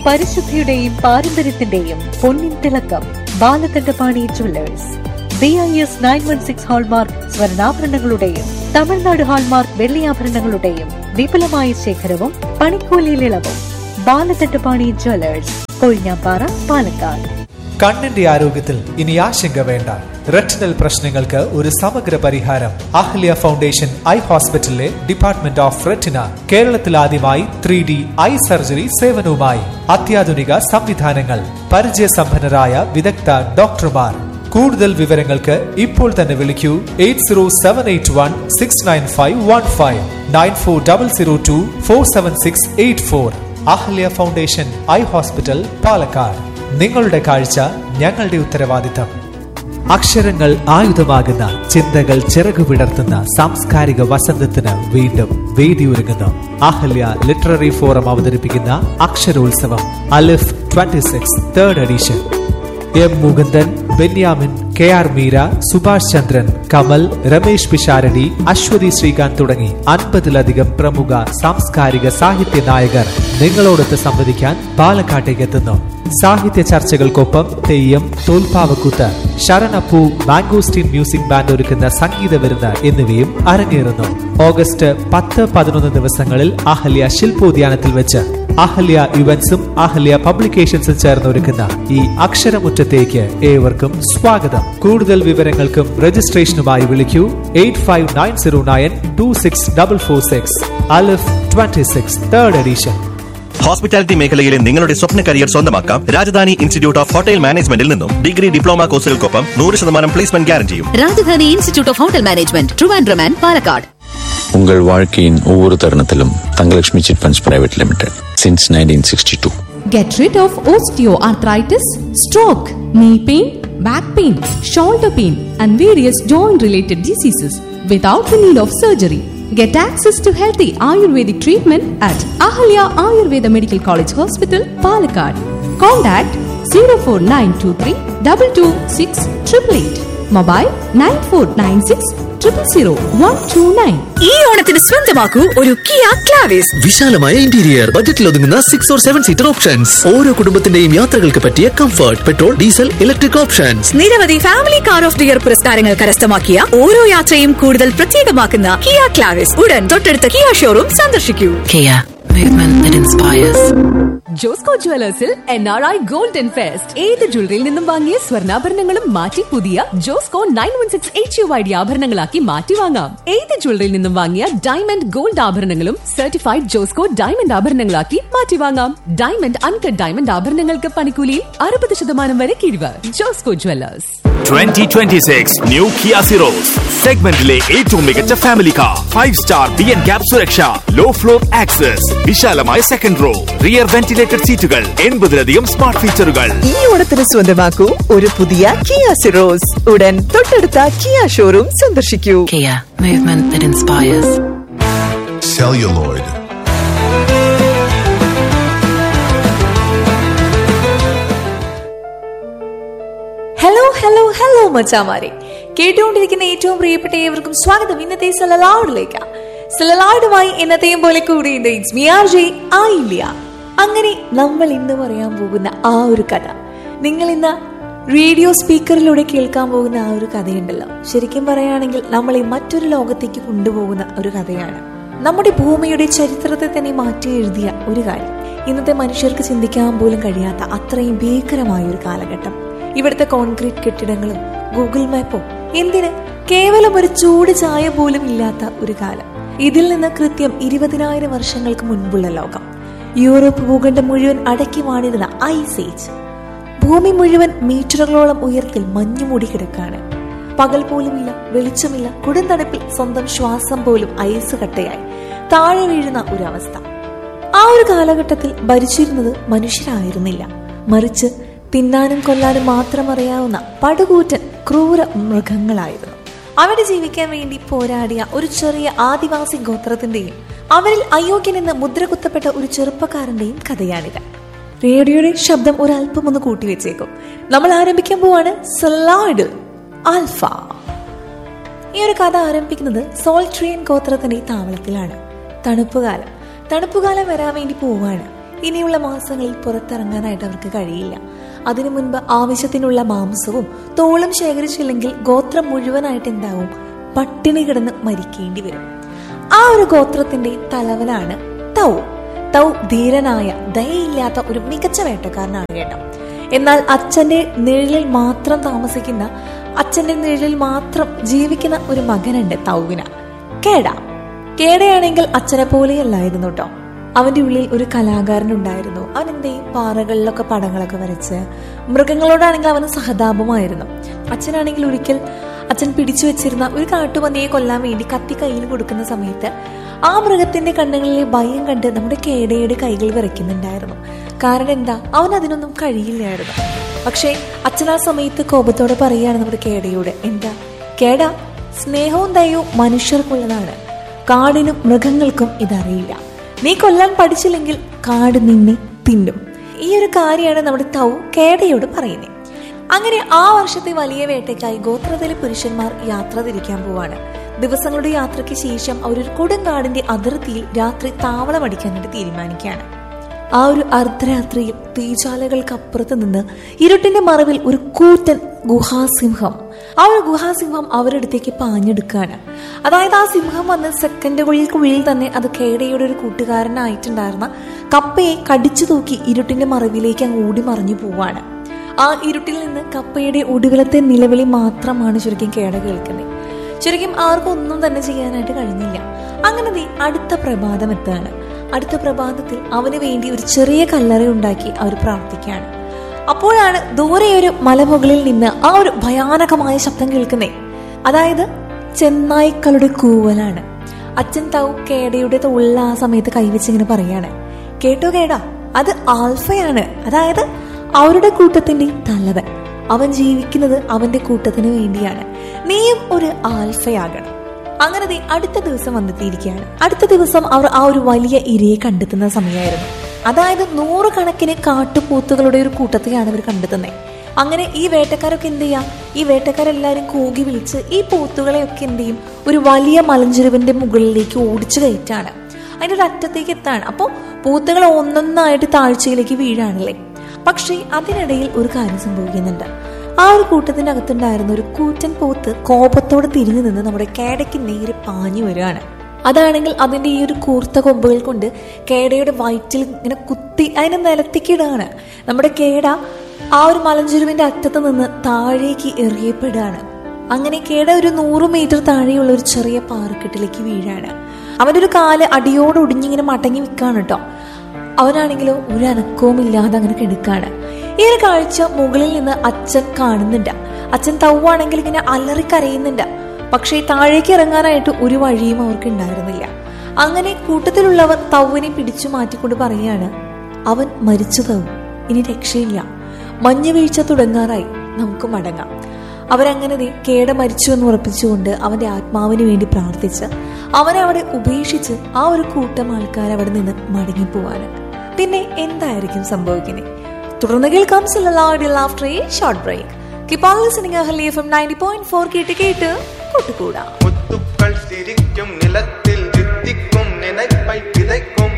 പരിശുദ്ധിയുടെയും പാരമ്പര്യത്തിന്റെയും പൊന്നിൻ തിളക്കം Balakandapani jewellers B I S nine one six hallmark സ്വർണ്ണാഭരണങ്ങളുടെയും തമിഴ്നാട് ഹാൾമാർക്ക് വെള്ളിയാഭരണങ്ങളുടെയും വിപുലമായ ശേഖരവും പണിക്കൂലിയിൽ ഇളവും ബാലകണ്ഠപാണി ജുവല്ലേഴ്സ് കൊഴിഞ്ഞാപ്പാറ പാലക്കാട് കണ്ണിന്റെ ആരോഗ്യത്തിൽ ഇനി ആശങ്ക വേണ്ട റെറ്റിനൽ പ്രശ്നങ്ങൾക്ക് ഒരു സമഗ്ര പരിഹാരം അഹ്ല്യ ഫൗണ്ടേഷൻ ഐ ഹോസ്പിറ്റലിലെ ഡിപ്പാർട്ട്മെന്റ് ഓഫ് റെറ്റിന കേരളത്തിൽ ആദ്യമായി ത്രീ ഡി ഐ സർജറി സേവനവുമായി അത്യാധുനിക സംവിധാനങ്ങൾ പരിചയസമ്പന്നരായ വിദഗ്ധ ഡോക്ടർമാർ കൂടുതൽ വിവരങ്ങൾക്ക് ഇപ്പോൾ തന്നെ വിളിക്കൂ eight zero seven eight one six nine five one five nine four double zero two four seven six eight four Ahalia foundation eye hospital Palakkad നിങ്ങളുടെ കാഴ്ച ഞങ്ങളുടെ ഉത്തരവാദിത്തം അക്ഷരങ്ങൾ ആയുധമാകുന്ന ചിന്തകൾ ചിറകു വിടർത്തുന്ന സാംസ്കാരിക വസന്തത്തിന് വീണ്ടും വേദിയൊരുങ്ങുന്നു അഹല്യ ലിറ്റററി ഫോറം അവതരിപ്പിക്കുന്ന അക്ഷരോത്സവം Alif 26 six third edition M Mukundan Benyamin K R Meera Subhash Chandran Kamal Ramesh Pisharody Aswathy Sreekanth തുടങ്ങി അൻപതിലധികം പ്രമുഖ സാംസ്കാരിക സാഹിത്യ നായകർ നിങ്ങളോടൊത്ത് സംവദിക്കാൻ പാലക്കാട്ടേക്ക് എത്തുന്നു സാഹിത്യ ചർച്ചകൾക്കൊപ്പം തെയ്യം തോൽപ്പാവക്കൂത്ത് ശരണപ്പൂ മാംഗോസ്റ്റീൻ മ്യൂസിക് ബാൻഡ് ഒരുക്കുന്ന സംഗീത വിരുന്ന് എന്നിവയും അരങ്ങേറുന്നു ഓഗസ്റ്റ് പത്ത് പതിനൊന്ന് ദിവസങ്ങളിൽ അഹല്യ ശില്പോദ്യാനത്തിൽ വെച്ച് അഹല്യ ഇവന്റ്സും അഹല്യ പബ്ലിക്കേഷൻസും ചേർന്ന് ഒരുക്കുന്ന ഈ അക്ഷരമുറ്റത്തേക്ക് ഏവർക്കും സ്വാഗതം കൂടുതൽ വിവരങ്ങൾക്കും രജിസ്ട്രേഷനുമായി വിളിക്കൂ eight five nine zero nine two six double four six Alif twenty six third edition hospitality മേഖലയിലെ നിങ്ങളുടെ സ്വപ്ന കരിയർ സ്വന്തമാക്കാം രാജധാനി ഇൻസ്റ്റിറ്റ്യൂട്ട് ഓഫ് ഹോട്ടൽ മാനേജ്മെന്റിൽ നിന്നും ഡിഗ്രി ഡിപ്ലോമ കോഴ്സുകൾക്കൊപ്പം നൂറ് ശതമാനം പ്ലേസ്മെന്റ് ഗ്യാരണ്ടിയും Rajadhani institute of hotel management Trivandrum and Palakkad உங்கள் வாழ்க்கையின் ஒவ்வொரு தருணத்திலும் Thangalakshmi chit funds private limited since nineteen sixty two Get rid of osteoarthritis, stroke, knee pain, back pain, shoulder pain, and various joint related diseases without the need of surgery. Get access to healthy Ayurvedic treatment at Ahalya Ayurveda Medical College Hospital, Palakkad. Contact 04923 226 888. Mobile 9496 000 129. ഈ ഓണത്തിന് സ്വന്തമാക്കൂ ഒരു Kia Clavis വിശാലമായ interior ബജറ്റിൽ ഒതുങ്ങുന്ന six or seven seater options ഓരോ കുടുംബത്തിന്റെയും യാത്രകൾക്ക് പറ്റിയ comfort petrol diesel electric options നിരവധി family car of the year പുരസ്കാരങ്ങൾ കരസ്ഥമാക്കിയ ഓരോ യാത്രയും കൂടുതൽ പ്രത്യേകമാക്കുന്ന കിയ ക്ലാവിസ് ഉടൻ തൊട്ടടുത്ത കിയ ഷോറൂം സന്ദർശിക്കൂ Kia, movement that inspires. Josco ജുവലേഴ്സിൽ N R I golden fest ഏത് ജ്വല്ലറിയിൽ നിന്നും വാങ്ങിയ സ്വർണ്ണാഭരണങ്ങളും മാറ്റി പുതിയ Josco nine one six H U I D ആഭരണങ്ങളാക്കി മാറ്റി വാങ്ങാം ഏത് ജ്വല്ലറിയിൽ നിന്നും വാങ്ങിയ ഡയമണ്ട് ഗോൾഡ് ആഭരണങ്ങളും സർട്ടിഫൈഡ് ജോസ്കോ ഡയമണ്ട് ആഭരണങ്ങളാക്കി മാറ്റി വാങ്ങാം ഡയമണ്ട് അൺകട്ട് ഡയമണ്ട് ആഭരണങ്ങൾക്ക് പണിക്കൂലിയിൽ അറുപത് ശതമാനം വരെ കിഴിവ് Josco jewellers 2026 new Kia Syros സെഗ്മെന്റിലെ ഏറ്റവും മികച്ച family car five star B N CAP സുരക്ഷ ലോ ഫ്ലോർ ആക്സസ് വിശാലമായ സെക്കൻഡ് റോ റിയർ വെന്റിലേറ്റഡ് സീറ്റുകൾ എൺപതിലധികം സ്മാർട്ട് ഫീച്ചറുകൾ ഈ ഓണത്തിന് സ്വന്തമാക്കൂ ഒരു പുതിയ കിയ സിറോസ് ഉടൻ തൊട്ടടുത്ത കിയ ഷോറൂം സന്ദർശിക്കൂ Kia, movement that inspires. celluloid, hello hello hello മച്ചാമാരെ കേട്ടുകൊണ്ടിരിക്കുന്ന ഏറ്റവും പ്രിയപ്പെട്ട ഏവർക്കും സ്വാഗതം ഇന്നത്തെ സലലാഡിലേക്ക് സലലാഡുമായി എന്നത്തെയും പോലെ കൂടിയുണ്ട് ഇറ്റ്സ് മി ആർ ജെ ആയില്ല അങ്ങനെ നമ്മൾ ഇന്ന് പറയാൻ പോകുന്ന ആ ഒരു കഥ നിങ്ങൾ ഇന്ന് റേഡിയോ സ്പീക്കറിലൂടെ കേൾക്കാൻ പോകുന്ന ആ ഒരു കഥയുണ്ടല്ലോ ശരിക്കും പറയുകയാണെങ്കിൽ നമ്മളെ മറ്റൊരു ലോകത്തേക്ക് കൊണ്ടുപോകുന്ന ഒരു കഥയാണ് നമ്മുടെ ഭൂമിയുടെ ചരിത്രത്തെ തന്നെ മാറ്റി എഴുതിയ ഒരു കാര്യം ഇന്നത്തെ മനുഷ്യർക്ക് ചിന്തിക്കാൻ പോലും കഴിയാത്ത അത്രയും ഭീകരമായ ഒരു കാലഘട്ടം ഇവിടുത്തെ കോൺക്രീറ്റ് കെട്ടിടങ്ങളും ഗൂഗിൾ മാപ്പും എന്തിന് കേവലം ഒരു ചൂട് ചായ പോലും ഇല്ലാത്ത ഒരു കാലം ഇതിൽ നിന്ന് കൃത്യം ഇരുപതിനായിരം വർഷങ്ങൾക്ക് മുൻപുള്ള ലോകം യൂറോപ്പ് ഭൂഖണ്ഡം മുഴുവൻ അടക്കി വാണിരുന്ന ഐസ് ഏജ് ഭൂമി മുഴുവൻ മീറ്ററുകളോളം ഉയരത്തിൽ മഞ്ഞുമൂടി കിടക്കാണ് പകൽ പോലുമില്ല വെളിച്ചമില്ല കൊടുന്തണുപ്പിൽ സ്വന്തം ശ്വാസം പോലും ഐസ് കട്ടയായി താഴെ വീഴുന്ന ഒരു അവസ്ഥ ആ ഒരു കാലഘട്ടത്തിൽ ഭരിച്ചിരുന്നത് മനുഷ്യരായിരുന്നില്ല മറിച്ച് തിന്നാനും കൊല്ലാനും മാത്രം അറിയാവുന്ന പടുകൂറ്റൻ ക്രൂര മൃഗങ്ങളായിരുന്നു അവിടെ ജീവിക്കാൻ വേണ്ടി പോരാടിയ ഒരു ചെറിയ ആദിവാസി ഗോത്രത്തിന്റെയും അവരിൽ അയോഗ്യനെന്ന് മുദ്ര കുത്തപ്പെട്ട ഒരു ചെറുപ്പക്കാരന്റെയും കഥയാണിത് റേഡിയോയുടെ ശബ്ദം ഒരല്പം ഒന്ന് കൂട്ടിവെച്ചേക്കും നമ്മൾ ആരംഭിക്കാൻ പോവാണ് സലാഡ് ആൽഫ ഈ ഒരു കഥ ആരംഭിക്കുന്നത് സോൾട്രിയൻ ഗോത്രത്തിന്റെ താവളത്തിലാണ് തണുപ്പുകാലം തണുപ്പുകാലം വരാൻ വേണ്ടി പോവാണ് ഇനിയുള്ള മാസങ്ങളിൽ പുറത്തിറങ്ങാനായിട്ട് അവർക്ക് കഴിയില്ല അതിനു മുൻപ് ആവശ്യത്തിനുള്ള മാംസവും തോളും ശേഖരിച്ചില്ലെങ്കിൽ ഗോത്രം മുഴുവനായിട്ട് എന്താവും പട്ടിണി കിടന്ന് മരിക്കേണ്ടി വരും ആ ഒരു ഗോത്രത്തിന്റെ തലവനാണ് തൗ തൗ ധീരനായ ദയയില്ലാത്ത ഒരു മികച്ച വേട്ടക്കാരനാണ് കേട്ടോ എന്നാൽ അച്ഛന്റെ നിഴലിൽ മാത്രം താമസിക്കുന്ന അച്ഛന്റെ നിഴലിൽ മാത്രം ജീവിക്കുന്ന ഒരു മകനുണ്ട് തൗവിന് കേട കേടയാണെങ്കിൽ അച്ഛനെ പോലെയല്ലായിരുന്നു കേട്ടോ അവന്റെ ഉള്ളിൽ ഒരു കലാകാരൻ ഉണ്ടായിരുന്നു അവൻ എന്ത് ചെയ്യും പാറകളിലൊക്കെ പടങ്ങളൊക്കെ വരച്ച് മൃഗങ്ങളോടാണെങ്കിൽ അവന് സഹതാപമായിരുന്നു അച്ഛനാണെങ്കിൽ ഒരിക്കൽ അച്ഛൻ പിടിച്ചു വെച്ചിരുന്ന ഒരു കാട്ടുപന്നിയെ കൊല്ലാൻ വേണ്ടി കത്തി കയ്യിൽ കൊടുക്കുന്ന സമയത്ത് ആ മൃഗത്തിന്റെ കണ്ണുകളിലെ ഭയം കണ്ട് നമ്മുടെ കേടയുടെ കൈകൾ വിറയ്ക്കുന്നുണ്ടായിരുന്നു കാരണം എന്താ അവൻ അതിനൊന്നും കഴിയില്ലായിരുന്നു പക്ഷേ അച്ഛൻ ആ സമയത്ത് കോപത്തോടെ പറയുകയാണ് നമ്മുടെ കേടയോട് എന്താ കേട സ്നേഹവും ദയവും മനുഷ്യർക്കുള്ളതാണ് കാടിനും മൃഗങ്ങൾക്കും ഇതറിയില്ല നീ കൊല്ലാൻ പഠിച്ചില്ലെങ്കിൽ കാട് നിന്നെ തിന്നും ഈ ഒരു കാര്യമാണ് നമ്മുടെ തൗ കേടയോട് പറയുന്നത് അങ്ങനെ ആ വർഷത്തെ വലിയ വേട്ടയ്ക്കായി ഗോത്രത്തിലെ പുരുഷന്മാർ യാത്ര തിരിക്കാൻ പോവാണ് ദിവസങ്ങളുടെ യാത്രയ്ക്ക് ശേഷം അവരൊരു കൊടുങ്കാടിന്റെ അതിർത്തിയിൽ രാത്രി താവളമടിക്കാനായിട്ട് തീരുമാനിക്കുകയാണ് ആ ഒരു അർദ്ധരാത്രിയിൽ തീജാലകൾക്കപ്പുറത്ത് നിന്ന് ഇരുട്ടിന്റെ മറവിൽ ഒരു കൂറ്റൻ ഗുഹാസിംഹം ആ ഒരു ഗുഹാസിംഹം അവരുടെ അടുത്തേക്ക് പാഞ്ഞെടുക്കുകയാണ് അതായത് ആ സിംഹം വന്ന് സെക്കൻഡുകൾക്കുള്ളിൽ തന്നെ അത് കേടയുടെ ഒരു കൂട്ടുകാരനായിട്ടുണ്ടായിരുന്ന കപ്പയെ കടിച്ചു തൂക്കി ഇരുട്ടിന്റെ മറവിലേക്ക് അങ്ങ് ഓടി മറിഞ്ഞു പോവാണ് ആ ഇരുട്ടിൽ നിന്ന് കപ്പയുടെ ഒടുവിലത്തെ നിലവിളി മാത്രമാണ് ശരിക്കും കേട കേൾക്കുന്നത് ശരിക്കും ആർക്കും ഒന്നും തന്നെ ചെയ്യാനായിട്ട് കഴിഞ്ഞില്ല അങ്ങനെ ദേ അടുത്ത പ്രഭാതം എത്തുകയാണ് അടുത്ത പ്രഭാതത്തിൽ അവന് വേണ്ടി ഒരു ചെറിയ കല്ലറ ഉണ്ടാക്കി അവർ പ്രാർത്ഥിക്കുകയാണ് അപ്പോഴാണ് ദൂരെ ഒരു മലമുകളിൽ നിന്ന് ആ ഒരു ഭയാനകമായ ശബ്ദം കേൾക്കുന്നേ അതായത് ചെന്നായ്ക്കളുടെ കൂവലാണ് അച്ഛൻ തൗ കേടയുടെ തൊള്ള ആ സമയത്ത് കൈവച്ചിങ്ങനെ പറയാണ് കേട്ടോ കേടാ അത് ആൽഫയാണ് അതായത് അവരുടെ കൂട്ടത്തിന്റെ തലവൻ അവൻ ജീവിക്കുന്നത് അവന്റെ കൂട്ടത്തിന് വേണ്ടിയാണ് നീയും ഒരു ആൽഫയാകണം അങ്ങനെ ദേ അടുത്ത ദിവസം വന്നെത്തിയിരിക്കുകയാണ് അടുത്ത ദിവസം അവർ ആ ഒരു വലിയ ഇരയെ കണ്ടെത്തുന്ന സമയമായിരുന്നു അതായത് നൂറുകണക്കിന് കാട്ടുപോത്തുകളുടെ ഒരു കൂട്ടത്തെയാണ് അവർ കണ്ടെത്തുന്നത് അങ്ങനെ ഈ വേട്ടക്കാരൊക്കെ എന്ത് ചെയ്യാം ഈ വേട്ടക്കാരെല്ലാരും കൂകി വിളിച്ച് ഈ പോത്തുകളെയൊക്കെ എന്ത് ചെയ്യും ഒരു വലിയ മലഞ്ചെരുവിന്റെ മുകളിലേക്ക് ഓടിച്ചു കയറ്റാണ് അതിന്റെ ഒരു അറ്റത്തേക്ക് എത്താണ് അപ്പോൾ പോത്തുകൾ ഒന്നൊന്നായിട്ട് താഴ്ചയിലേക്ക് വീഴാണല്ലേ പക്ഷേ അതിനിടയിൽ ഒരു കാര്യം സംഭവിക്കുന്നുണ്ട് ആ ഒരു കൂട്ടത്തിന്റെ അകത്തുണ്ടായിരുന്ന ഒരു കൂറ്റൻ പോത്ത് കോപത്തോടെ തിരിഞ്ഞു നിന്ന് നമ്മുടെ കേടയ്ക്ക് നേരെ പാഞ്ഞു വരികയാണ് അതാണെങ്കിൽ അതിന്റെ ഈ ഒരു കൂർത്ത കൊമ്പുകൾ കൊണ്ട് കേടയുടെ വയറ്റിൽ ഇങ്ങനെ കുത്തി അതിനെ നിലത്തിക്കിടുകയാണ് നമ്മുടെ കേട ആ ഒരു മലഞ്ചെരുവിന്റെ അറ്റത്ത് നിന്ന് താഴേക്ക് എറിയപ്പെടുകയാണ് അങ്ങനെ കേട ഒരു നൂറ് മീറ്റർ താഴെയുള്ള ഒരു ചെറിയ പാറക്കെട്ടിലേക്ക് വീഴാണ് അവന്റെ ഒരു കാല് അടിയോട് ഒടിഞ്ഞിങ്ങനെ മടങ്ങി നിൽക്കാണ് കേട്ടോ അവനാണെങ്കിലോ ഒരു അനക്കവും ഇല്ലാതെ അങ്ങനെ കിടക്കാണ് ഈ ഒരു കാഴ്ച മുകളിൽ നിന്ന് അച്ഛൻ കാണുന്നുണ്ട് അച്ഛൻ തൗവാണെങ്കിൽ ഇങ്ങനെ അലറിക്കരയുന്നുണ്ട് പക്ഷേ താഴേക്ക് ഇറങ്ങാനായിട്ട് ഒരു വഴിയും അവർക്ക് ഉണ്ടായിരുന്നില്ല അങ്ങനെ കൂട്ടത്തിലുള്ളവർ തൗവിനെ പിടിച്ചു മാറ്റിക്കൊണ്ട് പറയാണ് അവൻ മരിച്ചു തവും ഇനി രക്ഷയില്ല മഞ്ഞ് വീഴ്ച തുടങ്ങാറായി നമുക്ക് മടങ്ങാം അവരങ്ങനെ ദേ കേട മരിച്ചു എന്ന് ഉറപ്പിച്ചുകൊണ്ട് അവന്റെ ആത്മാവിന് വേണ്ടി പ്രാർത്ഥിച്ച് അവനെ അവിടെ ഉപേക്ഷിച്ച് ആ ഒരു കൂട്ടം ആൾക്കാർ അവിടെ നിന്ന് മടങ്ങിപ്പോവാണ് പിന്നെ എന്തായിരിക്കും സംഭവിക്കുന്നത് തുടർന്ന് കേൾക്കാം after a short break keep on listening Ahalia F M ninety point four കേട്ട് കേട്ട് കൂട്ടുകൂടാം മുത്തുക്കൾ ചിരിക്കും നിലത്തിൽ ചിത്തിക്കും നിനപ്പൈ വിതയ്ക്കും